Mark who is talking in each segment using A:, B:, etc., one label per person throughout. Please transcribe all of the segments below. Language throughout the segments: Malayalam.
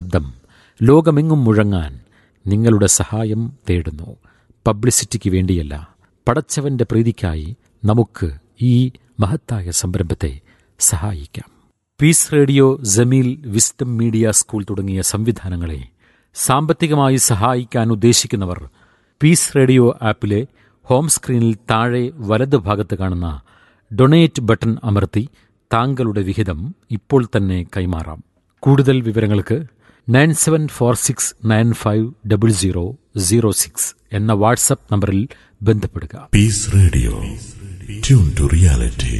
A: ശബ്ദം ലോകമെങ്ങും മുഴങ്ങാൻ നിങ്ങളുടെ സഹായം തേടുന്നു പബ്ലിസിറ്റിക്ക് വേണ്ടിയല്ല പടച്ചവന്റെ പ്രീതിക്കായി നമുക്ക് ഈ മഹത്തായ സംരംഭത്തെ സഹായിക്കാം Peace Radio Jameel Wisdom media school തുടങ്ങിയ സംവിധാനങ്ങളെ സാമ്പത്തികമായി സഹായിക്കാൻ ഉദ്ദേശിക്കുന്നവർ പീസ് റേഡിയോ ആപ്പിലെ ഹോം സ്ക്രീനിൽ താഴെ വലത് ഭാഗത്ത് കാണുന്ന ഡൊണേറ്റ് ബട്ടൺ അമർത്തി താങ്കളുടെ വിഹിതം ഇപ്പോൾ തന്നെ കൈമാറാം കൂടുതൽ വിവരങ്ങൾക്ക് nine seven four six nine five double zero zero six എന്ന വാട്സപ്പ് നമ്പറിൽ ബന്ധപ്പെടുക
B: Peace Radio. Tune to reality.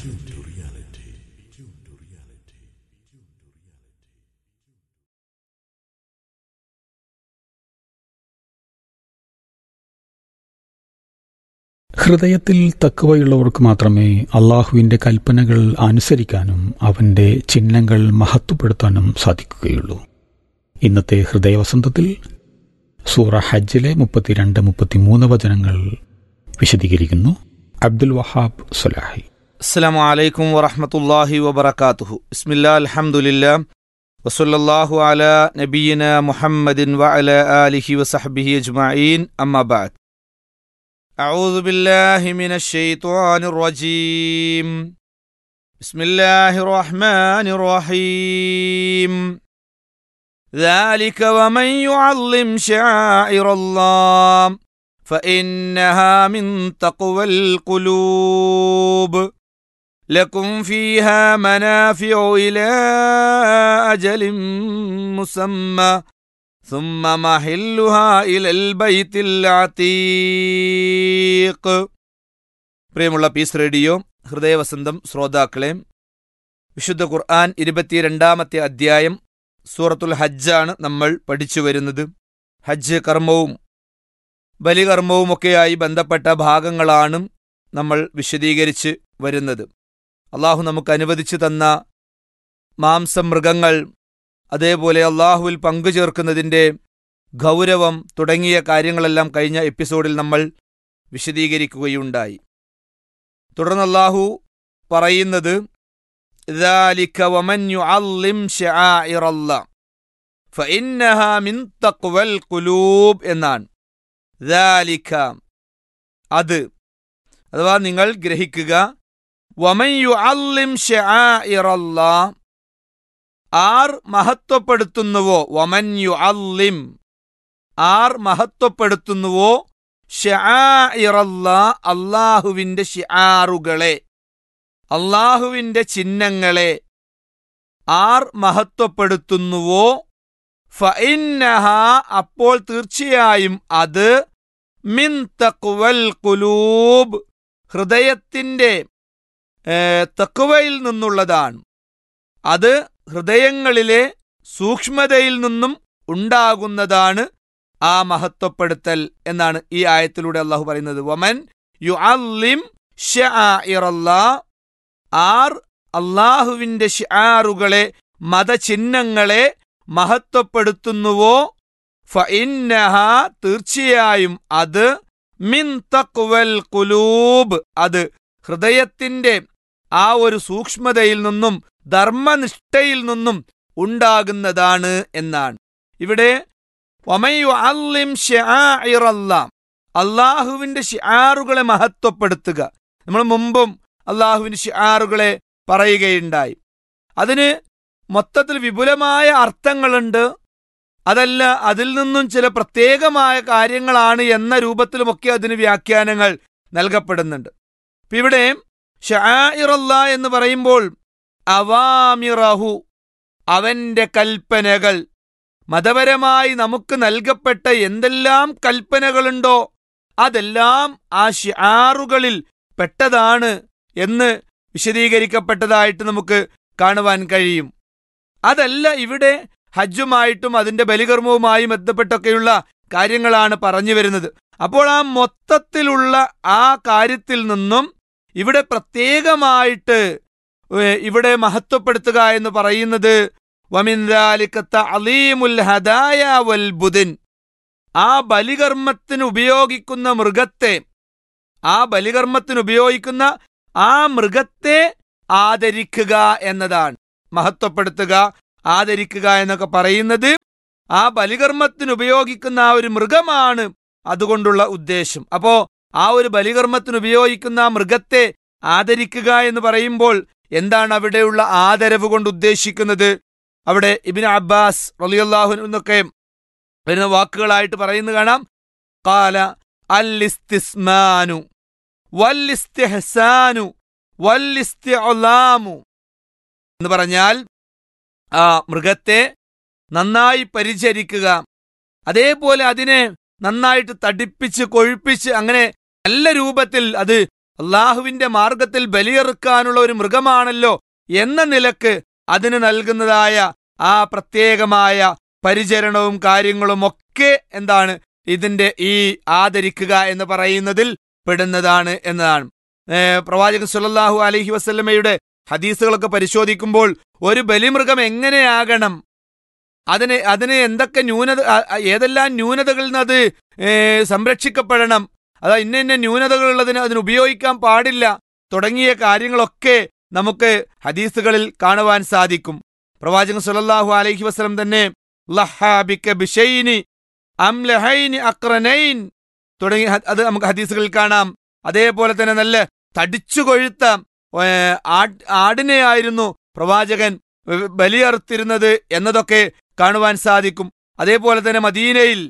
C: ഹൃദയത്തിൽ തക്കവയുള്ളവർക്ക് മാത്രമേ അള്ളാഹുവിൻ്റെ കൽപ്പനകൾ അനുസരിക്കാനും അവൻ്റെ ചിഹ്നങ്ങൾ മഹത്വപ്പെടുത്താനും സാധിക്കുകയുള്ളൂ ഇന്നത്തെ ഹൃദയവസന്തത്തിൽ സൂറ ഹജ്ജിലെ മുപ്പത്തിരണ്ട് മുപ്പത്തിമൂന്ന് വചനങ്ങൾ വിശദീകരിക്കുന്നു അബ്ദുൽ വഹാബ് സുലാഹി
D: അസ്സാം വലൈക്കും വറഹമത്തല്ലാഹി വബർക്കാത്തുഹു ബിസ്മില്ലാ അൽഹംദുലില്ലാ വസല്ലല്ലാഹു അല നബീന മുഹമ്മദിൻ വഅല ആലിഹി വസഹ്ബിഹി അജ്മഈൻ അമ്മാ ബഅദ് أعوذ بالله من الشيطان الرجيم بسم الله الرحمن الرحيم ذلك ومن يعظم شعائر الله فإنها من تقوى القلوب لكم فيها منافع إلى أجل مسمى ثم محلها إلى البيت العتيق പ്രിയമുള്ള പീസ് റേഡിയോ ഹൃദയവസന്തം ശ്രോതാക്കളെ വിശുദ്ധ ഖുർആൻ ഇരുപത്തിരണ്ടാമത്തെ അധ്യായം സൂറത്തുൽ ഹജ്ജാണ് നമ്മൾ പഠിച്ചു വരുന്നത് ഹജ്ജ് കർമ്മവും ബലികർമ്മവുമൊക്കെയായി ബന്ധപ്പെട്ട ഭാഗങ്ങളാണ് നമ്മൾ വിശദീകരിച്ച് വരുന്നത് അള്ളാഹു നമുക്ക് അനുവദിച്ചു തന്ന മാംസമൃഗങ്ങൾ അതേപോലെ അള്ളാഹുവിൽ പങ്കുചേർക്കുന്നതിൻ്റെ ഗൗരവം തുടങ്ങിയ കാര്യങ്ങളെല്ലാം കഴിഞ്ഞ എപ്പിസോഡിൽ നമ്മൾ വിശദീകരിക്കുകയുണ്ടായി തുടർന്ന് അള്ളാഹു പറയുന്നത് ذلك ومن يعظم شعائر الله فإنها من تقوى القلوب എന്നാണ് ذلك അത് അഥവാ നിങ്ങൾ ഗ്രഹിക്കുക വമൻ യുഅല്ലിം ശആഇറല്ലാഹ് ആർ മഹത്വപ്പെടുത്തുന്നുവോ വമൻ യുഅല്ലിം ആർ മഹത്വപ്പെടുത്തുന്നുവോ ഷആഇറല്ലാഹ് അള്ളാഹുവിന്റെ ഷിആറുകളെ അള്ളാഹുവിന്റെ ചിഹ്നങ്ങളെ ആർ മഹത്വപ്പെടുത്തുന്നുവോ ഫഇന്നഹ അപ്പോൾ തീർച്ചയായും അത് മിൻ തഖ്വൽ ഖുലൂബ് ഹൃദയത്തിന്റെ തക്വയിൽ നിന്നുള്ളതാണ് അത് ഹൃദയങ്ങളിലെ സൂക്ഷ്മതയിൽ നിന്നും ഉണ്ടാകുന്നതാണ് ആ മഹത്വപ്പെടുത്തൽ എന്നാണ് ഈ ആയത്തിലൂടെ അള്ളാഹു പറയുന്നത് വമൻ യു അല്ലിം ആർ അള്ളാഹുവിന്റെ ഷിആറുകളെ മതചിഹ്നങ്ങളെ മഹത്വപ്പെടുത്തുന്നുവോ ഫഇന്നഹ തീർച്ചയായും അത് മിൻ തക്വൽ കുലൂബ് അത് ഹൃദയത്തിന്റെ ആ ഒരു സൂക്ഷ്മതയിൽ നിന്നും ധർമ്മനിഷ്ഠയിൽ നിന്നും ഉണ്ടാകുന്നതാണ് എന്നാണ് ഇവിടെ വമയു അല്ലിം അള്ളാഹുവിന്റെ ഷിആറുകളെ മഹത്വപ്പെടുത്തുക നമ്മൾ മുമ്പും അള്ളാഹുവിന്റെ ഷിആറുകളെ പറയുകയുണ്ടായി അതിന് മൊത്തത്തിൽ വിപുലമായ അർത്ഥങ്ങളുണ്ട് അതല്ല അതിൽ നിന്നും ചില പ്രത്യേകമായ കാര്യങ്ങളാണ് എന്ന രൂപത്തിലുമൊക്കെ അതിന് വ്യാഖ്യാനങ്ങൾ നൽകപ്പെടുന്നുണ്ട് ഇപ്പൊ ഇവിടെ ഷാഇറല്ല എന്ന് പറയുമ്പോൾ അവാമിറഹു അവന്റെ കൽപ്പനകൾ മതപരമായി നമുക്ക് നൽകപ്പെട്ട എന്തെല്ലാം കൽപ്പനകളുണ്ടോ അതെല്ലാം ആ ഷിആറുകളിൽ പെട്ടതാണ് എന്ന് വിശദീകരിക്കപ്പെട്ടതായിട്ട് നമുക്ക് കാണുവാൻ കഴിയും അതല്ല ഇവിടെ ഹജ്ജുമായിട്ടും അതിന്റെ ബലികർമ്മവുമായി ബന്ധപ്പെട്ടൊക്കെയുള്ള കാര്യങ്ങളാണ് പറഞ്ഞു വരുന്നത് അപ്പോൾ ആ മൊത്തത്തിലുള്ള ആ കാര്യത്തിൽ നിന്നും ഇവിടെ പ്രത്യേകമായിട്ട് ഇവിടെ മഹത്വപ്പെടുത്തുക എന്ന് പറയുന്നത് ആ ബലികർമ്മത്തിന് ഉപയോഗിക്കുന്ന മൃഗത്തെ ആ ബലികർമ്മത്തിന് ഉപയോഗിക്കുന്ന ആ മൃഗത്തെ ആദരിക്കുക എന്നതാണ് മഹത്വപ്പെടുത്തുക ആദരിക്കുക എന്നൊക്കെ പറയുന്നത് ആ ബലികർമ്മത്തിന് ഉപയോഗിക്കുന്ന ആ ഒരു മൃഗമാണ് അതുകൊണ്ടുള്ള ഉദ്ദേശം അപ്പോ ആ ഒരു ബലികർമ്മത്തിന് ഉപയോഗിക്കുന്ന ആ മൃഗത്തെ ആദരിക്കുക എന്ന് പറയുമ്പോൾ എന്താണ് അവിടെയുള്ള ആദരവ് കൊണ്ട് ഉദ്ദേശിക്കുന്നത് അവിടെ ഇബിൻ അബ്ബാസ് റളിയല്ലാഹു എന്നൊക്കെ വരുന്ന വാക്കുകളായിട്ട് പറയുന്നത് കാണാം കാല അല്ലിസ്തിസ്മാനു വല്ലിസ്തിഹ്സാനു വല്ലിസ്തിഅലാമു എന്ന് പറഞ്ഞാൽ ആ മൃഗത്തെ നന്നായി പരിചരിക്കുക അതേപോലെ അതിനെ നന്നായിട്ട് തടിപ്പിച്ച് കൊഴുപ്പിച്ച് അങ്ങനെ നല്ല രൂപത്തിൽ അത് അള്ളാഹുവിന്റെ മാർഗത്തിൽ ബലിയെറുക്കാനുള്ള ഒരു മൃഗമാണല്ലോ എന്ന നിലക്ക് അതിന് നൽകുന്നതായ ആ പ്രത്യേകമായ പരിചരണവും കാര്യങ്ങളും ഒക്കെ എന്താണ് ഇതിന്റെ ഈ ആദരിക്കുക എന്ന് പറയുന്നതിൽ പെടുന്നതാണ് എന്നതാണ് ഏഹ് പ്രവാചകൻ സുല്ലല്ലാഹു അലൈഹി വസല്ലമയുടെ ഹദീസുകളൊക്കെ പരിശോധിക്കുമ്പോൾ ഒരു ബലിമൃഗം എങ്ങനെയാകണം അതിന് അതിന് എന്തൊക്കെ ന്യൂനത ആ- ആ- ഏതെല്ലാം ന്യൂനതകളിൽ നിന്ന് അത് ഏഹ് സംരക്ഷിക്കപ്പെടണം അതാ ഇന്ന ഇന്ന ന്യൂനതകളുള്ളതിന് അതിന് ഉപയോഗിക്കാൻ പാടില്ല തുടങ്ങിയ കാര്യങ്ങളൊക്കെ നമുക്ക് ഹദീസുകളിൽ കാണുവാൻ സാധിക്കും പ്രവാചകൻ സുല്ലല്ലാഹു അലൈഹി വസല്ലം തന്നെ ലഹാബിക ബിഷൈനി അംലഹൈനി അക്രനൈൻ തുടങ്ങി ഹ- അത് നമുക്ക് ഹദീസുകളിൽ കാണാം അതേപോലെ തന്നെ നല്ല തടിച്ചു കൊഴുത്ത ഏഹ്, ആട്- ആടിനെ ആയിരുന്നു പ്രവാചകൻ ഏഹ്, ബലിയറുത്തിരുന്നത് എന്നതൊക്കെ കാണുവാൻ സാധിക്കും അതേപോലെ തന്നെ മദീനയിൽ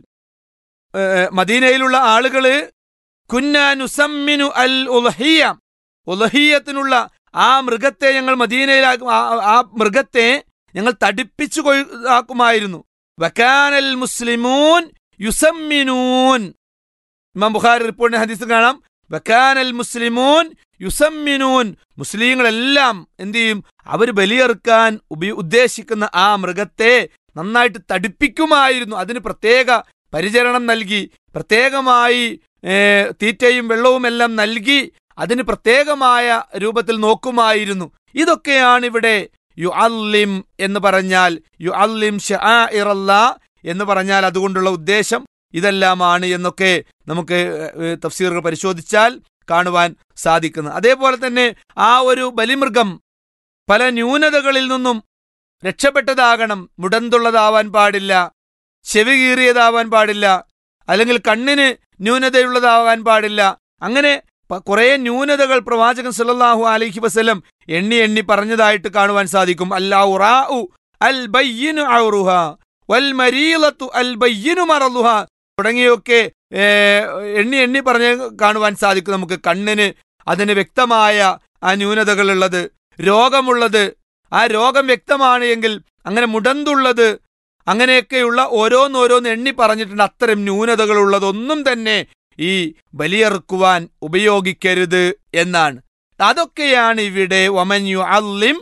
D: ഏഹ്, മദീനയിലുള്ള ആളുകള് കുന്നാനുസമ്മിനു അൽ ഉൽഹിയ ഉൽഹിയത്തിനുള്ള ആ മൃഗത്തെ ഞങ്ങൾ മദീനയിലാക്കും ആ- ആ മൃഗത്തെ ഞങ്ങൾ തടിപ്പിച്ചു കൊഴു- ആക്കുമായിരുന്നു വക്കാനൽ മുസ്ലിമൂൻ യുസമ്മിനൂൻ ഇമാം ബുഖാരി റിപ്പോർട്ടിന്റെ ഹദീസ് കാണാം വക്കാനൽ മുസ്ലിമൂൻ യുസമ്മിനൂൻ മുസ്ലിങ്ങളെല്ലാം എന്ത് ചെയ്യും അവർ ബലിയെറുക്കാൻ ഉപയോ ഉദ്ദേശിക്കുന്ന ആ മൃഗത്തെ നന്നായിട്ട് തടിപ്പിക്കുമായിരുന്നു അതിന് പ്രത്യേക പരിചരണം നൽകി പ്രത്യേകമായി ഏ, തീറ്റയും വെള്ളവും എല്ലാം നൽകി അതിന് പ്രത്യേകമായ രൂപത്തിൽ നോക്കുമായിരുന്നു ഇതൊക്കെയാണ് ഇവിടെ യു അല്ലിം എന്ന് പറഞ്ഞാൽ യു അല്ലിം ഷാഇറല്ലാ എന്ന് പറഞ്ഞാൽ അതുകൊണ്ടുള്ള ഉദ്ദേശം ഇതെല്ലാമാണ് എന്നൊക്കെ നമുക്ക് ഏഹ്, തഫ്സീറുകൾ പരിശോധിച്ചാൽ കാണുവാൻ സാധിക്കുന്നത് അതേപോലെ തന്നെ ആ ഒരു ബലിമൃഗം പല ന്യൂനതകളിൽ നിന്നും രക്ഷപ്പെട്ടതാകണം മുടന്തുള്ളതാവാൻ പാടില്ല ചെവി കീറിയതാവാൻ പാടില്ല അല്ലെങ്കിൽ കണ്ണിന് ന്യൂനതയുള്ളതാവാൻ പാടില്ല അങ്ങനെ പ- കുറേ ന്യൂനതകൾ പ്രവാചകൻ സല്ലല്ലാഹു അലൈഹി വസല്ലം എണ്ണി എണ്ണി പറഞ്ഞതായിട്ട് കാണുവാൻ സാധിക്കും അല്ലാഹു റാഉ അൽ ബയ്യിനു ഔറുഹ വൽ മരീലത്തു അൽ ബയ്യിനു മറലുഹ തുടങ്ങിയൊക്കെ ഏ, എണ്ണി എണ്ണി പറഞ്ഞ് കാണുവാൻ സാധിക്കും നമുക്ക് കണ്ണിന് അതിന് വ്യക്തമായ ആ ന്യൂനതകളുള്ളത് രോഗമുള്ളത് ആ രോഗം വ്യക്തമാണ് എങ്കിൽ അങ്ങനെ മുടന്തുള്ളത് അങ്ങനെയൊക്കെയുള്ള ഓരോന്നോരോന്ന് എണ്ണി പറഞ്ഞിട്ടുണ്ട് അത്തരം ന്യൂനതകളുള്ളതൊന്നും തന്നെ ഈ ബലിയെറുക്കുവാൻ ഉപയോഗിക്കരുത് എന്നാണ് അതൊക്കെയാണ് ഇവിടെ ഒമന്യു അല്ലിം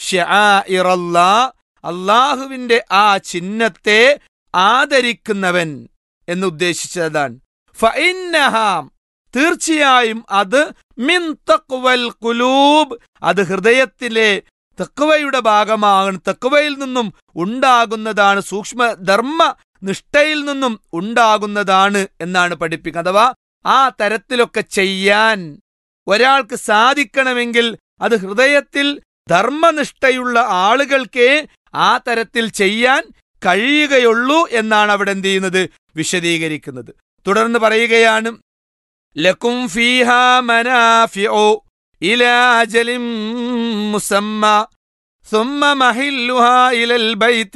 D: ഷാഇറല്ലാ അള്ളാഹുവിന്റെ ആ ചിഹ്നത്തെ ആദരിക്കുന്നവൻ എന്ന് ഉദ്ദേശിച്ചതാണ് ഫഇന്നഹാം തീർച്ചയായും അത് മിൻ തഖ്വൽ ഖുലൂബ് അത് ഹൃദയത്തിലെ തക്വയുടെ ഭാഗമാണ് തക്വയിൽ നിന്നും ഉണ്ടാകുന്നതാണ് സൂക്ഷ്മ ധർമ്മ നിഷ്ഠയിൽ നിന്നും ഉണ്ടാകുന്നതാണ് എന്നാണ് പഠിപ്പിക്കുന്നത് അഥവാ ആ തരത്തിലൊക്കെ ചെയ്യാൻ ഒരാൾക്ക് സാധിക്കണമെങ്കിൽ അത് ഹൃദയത്തിൽ ധർമ്മനിഷ്ഠയുള്ള ആളുകൾക്കേ ആ തരത്തിൽ ചെയ്യാൻ കഴിയുകയുള്ളൂ എന്നാണ് അവിടെ എന്ത് ചെയ്യുന്നത് വിശദീകരിക്കുന്നത് തുടർന്ന് പറയുകയാണ് ലക്കും ഫീഹ മനാഫിഉ ഇലാ അജലിൻ മുസമ്മ ثم محلها إلى البيت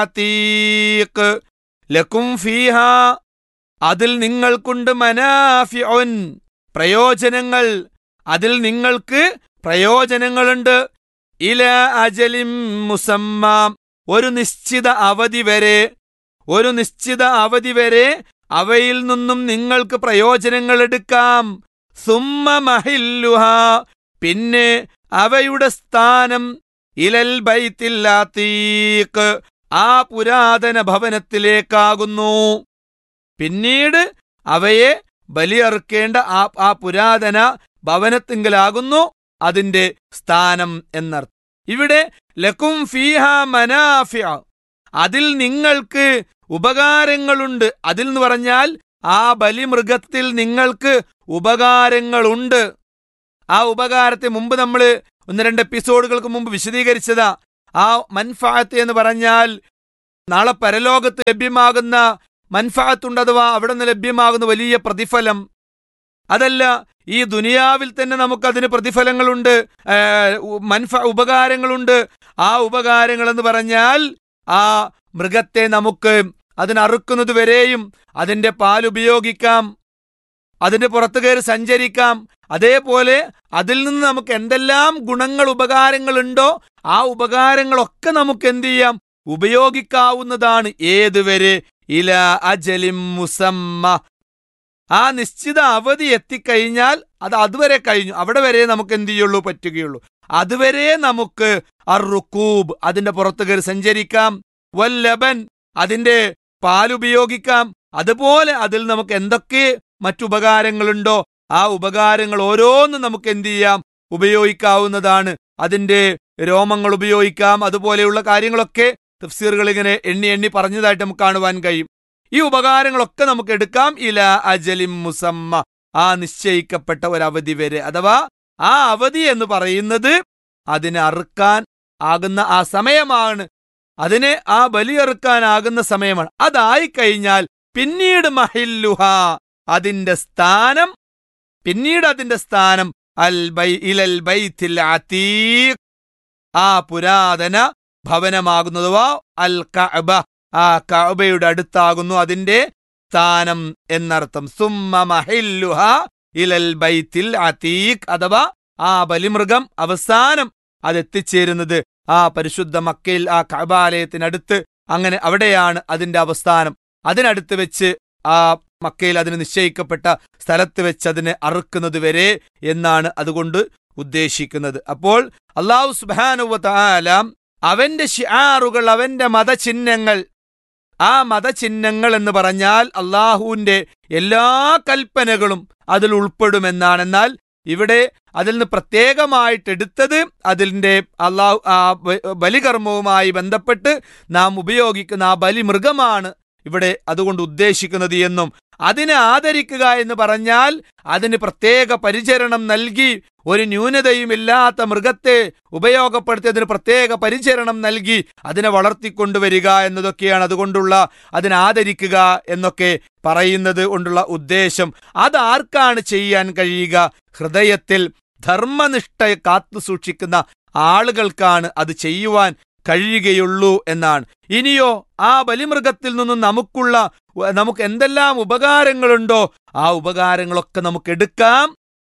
D: العتيق ലക്കും ഫീഹ അതിൽ നിങ്ങൾക്കുണ്ട് മനാഫിഉൻ പ്രയോജനങ്ങൾ അതിൽ നിങ്ങൾക്ക് പ്രയോജനങ്ങളുണ്ട് ഇല അജലിം മുസമ്മ ഒരു നിശ്ചിത അവധി വരെ ഒരു നിശ്ചിത അവധി വരെ അവയിൽ നിന്നും നിങ്ങൾക്ക് പ്രയോജനങ്ങൾ എടുക്കാം സുമ്മ മഹില്ലുഹ പിന്നെ അവയുടെ സ്ഥാനം ഇലൽ ബൈത്തില്ലാത്തീക്ക് ആ പുരാതന ഭവനത്തിലേക്കാകുന്നു പിന്നീട് അവയെ ബലിയറുക്കേണ്ട ആ ആ പുരാതന ഭവനത്തിങ്കലാകുന്നു അതിന്റെ സ്ഥാനം എന്നർത്ഥം ഇവിടെ ലക്കും ഫീഹ മനാഫിയ അതിൽ നിങ്ങൾക്ക് ഉപകാരങ്ങളുണ്ട് അതിൽ എന്ന് പറഞ്ഞാൽ ആ ബലിമൃഗത്തിൽ നിങ്ങൾക്ക് ഉപകാരങ്ങളുണ്ട് ആ ഉപകാരത്തെ മുമ്പ് നമ്മൾ ഒന്ന് രണ്ട് എപ്പിസോഡുകൾക്ക് മുമ്പ് വിശദീകരിച്ചതാ ആ മൻഫാത്ത് എന്ന് പറഞ്ഞാൽ നാളെ പരലോകത്ത് ലഭ്യമാകുന്ന മൻഫാത്തുണ്ട് അഥവാ അവിടെ നിന്ന് ലഭ്യമാകുന്ന വലിയ പ്രതിഫലം അതല്ല ഈ ദുനിയാവിൽ തന്നെ നമുക്കതിന് പ്രതിഫലങ്ങളുണ്ട് ആ, ഉ- മൻഫ ഉപകാരങ്ങളുണ്ട് ആ ഉപകാരങ്ങൾ എന്ന് പറഞ്ഞാൽ ആ മൃഗത്തെ നമുക്ക് അതിനറുക്കുന്നത് വരെയും അതിന്റെ പാൽ ഉപയോഗിക്കാം അതിന്റെ പുറത്തു കയറി സഞ്ചരിക്കാം അതേപോലെ അതിൽ നിന്ന് നമുക്ക് എന്തെല്ലാം ഗുണങ്ങൾ ഉപകാരങ്ങളുണ്ടോ ആ ഉപകാരങ്ങളൊക്കെ നമുക്ക് എന്ത് ചെയ്യാം ഉപയോഗിക്കാവുന്നതാണ് ഏതുവരെ ഇല അജലിം മുസമ്മ ആ നിശ്ചിത അവധി എത്തിക്കഴിഞ്ഞാൽ അത് അതുവരെ കഴിഞ്ഞു അവിടെ വരെ നമുക്ക് എന്ത് ചെയ്യുള്ളൂ പറ്റുകയുള്ളൂ അതുവരെ നമുക്ക് അറുക്കൂബ് അതിന്റെ പുറത്ത് കയറി സഞ്ചരിക്കാം വല്ലബൻ അതിന്റെ പാലുപയോഗിക്കാം അതുപോലെ അതിൽ നമുക്ക് എന്തൊക്കെ മറ്റുപകാരങ്ങളുണ്ടോ ആ ഉപകാരങ്ങൾ ഓരോന്നും നമുക്ക് എന്ത് ചെയ്യാം ഉപയോഗിക്കാവുന്നതാണ് അതിന്റെ രോമങ്ങൾ ഉപയോഗിക്കാം അതുപോലെയുള്ള കാര്യങ്ങളൊക്കെ തഫ്സീറുകൾ ഇങ്ങനെ എണ്ണി എണ്ണി പറഞ്ഞതായിട്ട് നമുക്ക് കാണുവാൻ കഴിയും ഈ ഉപകാരങ്ങളൊക്കെ നമുക്ക് എടുക്കാം ഇല അജലിം മുസമ്മ ആ നിശ്ചയിക്കപ്പെട്ട ഒരു അവധി വരെ അഥവാ ആ അവധി എന്ന് പറയുന്നത് അതിനെ അറുക്കാൻ ആകുന്ന ആ സമയമാണ് അതിനെ ആ ബലിയെറുക്കാനാകുന്ന സമയമാണ് അതായി കഴിഞ്ഞാൽ പിന്നീട് മഹില്ലുഹ അതിന്റെ സ്ഥാനം പിന്നീട് അതിന്റെ സ്ഥാനം അൽ ബൈ ഇലൽ ബൈത്തിൽ അതീഖ് ആ പുരാതന ഭവനമാകുന്നതുവാ അൽ കഅബ ആ കഅബയുടെ അടുത്താകുന്നു അതിന്റെ സ്ഥാനം എന്നർത്ഥം സുമ്മ മഹില്ലുഹ ഇലൽ ബൈത്തിൽ അതീഖ് അഥവാ ആ ബലിമൃഗം അവസാനം അതെത്തിച്ചേരുന്നത് ആ പരിശുദ്ധ മക്കയിൽ ആ കഅബാലയത്തിനടുത്ത് അങ്ങനെ അവിടെയാണ് അതിന്റെ അവസ്ഥാനം അതിനടുത്ത് വെച്ച് ആ മക്കയിൽ അതിന് നിശ്ചയിക്കപ്പെട്ട സ്ഥലത്ത് വെച്ച് അതിനെ അറുക്കുന്നത് വരെ എന്നാണ് അതുകൊണ്ട് ഉദ്ദേശിക്കുന്നത് അപ്പോൾ അള്ളാഹു സുബാനുവല അവന്റെ ഷിആറുകൾ അവന്റെ മതചിഹ്നങ്ങൾ ആ മതചിഹ്നങ്ങൾ എന്ന് പറഞ്ഞാൽ അള്ളാഹുവിന്റെ എല്ലാ കൽപ്പനകളും അതിൽ ഉൾപ്പെടുമെന്നാണ് എന്നാൽ ഇവിടെ അതിൽ നിന്ന് പ്രത്യേകമായിട്ട് എടുത്തത് അതിൻ്റെ അള്ളാഹു ആ ബ- ബലികർമ്മവുമായി ബന്ധപ്പെട്ട് നാം ഉപയോഗിക്കുന്ന ആ ബലിമൃഗമാണ് ഇവിടെ അതുകൊണ്ട് ഉദ്ദേശിക്കുന്നത് എന്നും അതിനെ ആദരിക്കുക എന്ന് പറഞ്ഞാൽ അതിന് പ്രത്യേക പരിചരണം നൽകി ഒരു ന്യൂനതയുമില്ലാത്ത മൃഗത്തെ ഉപയോഗപ്പെടുത്തി അതിന് പ്രത്യേക പരിചരണം നൽകി അതിനെ വളർത്തിക്കൊണ്ടുവരിക എന്നതൊക്കെയാണ് അതുകൊണ്ടുള്ള അതിനെ ആദരിക്കുക എന്നൊക്കെ പറയുന്നത് കൊണ്ടുള്ള ഉദ്ദേശം അതാർക്കാണ് ചെയ്യാൻ കഴിയുക ഹൃദയത്തിൽ ധർമ്മനിഷ്ഠ കാത്തു സൂക്ഷിക്കുന്ന ആളുകൾക്കാണ് അത് ചെയ്യുവാൻ കഴിയുകയുള്ളൂ എന്നാണ് ഇനിയോ ആ ബലിമൃഗത്തിൽ നിന്നും നമുക്കുള്ള ഉ- നമുക്ക് എന്തെല്ലാം ഉപകാരങ്ങളുണ്ടോ ആ ഉപകാരങ്ങളൊക്കെ നമുക്ക് എടുക്കാം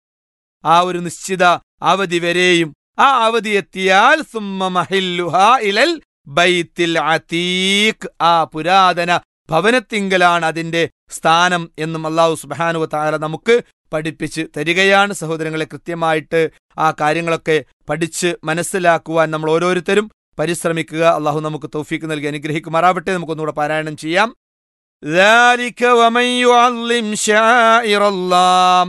D: ആ ഒരു നിശ്ചിത അവധി വരെയും ആ അവധി എത്തിയാൽ സുമ്മ മഹില്ലുഹ ഇലൽ ബൈത്തിൽ അതീഖ് ആ പുരാതന ഭവനത്തിങ്കലാണ് അതിന്റെ സ്ഥാനം എന്നും അള്ളാഹു സുബാനു താര നമുക്ക് പഠിപ്പിച്ച് തരികയാണ് സഹോദരങ്ങളെ കൃത്യമായിട്ട് ആ കാര്യങ്ങളൊക്കെ പഠിച്ച് മനസ്സിലാക്കുവാൻ നമ്മൾ ഓരോരുത്തരും പരിശ്രമിക്കുക അള്ളാഹു നമുക്ക് തൗഫീക്ക് നൽകി അനുഗ്രഹിക്കുമാറാവട്ടെ നമുക്കൊന്നുകൂടെ പാരായണം ചെയ്യാം ذلك ومن يعظم شعائر الله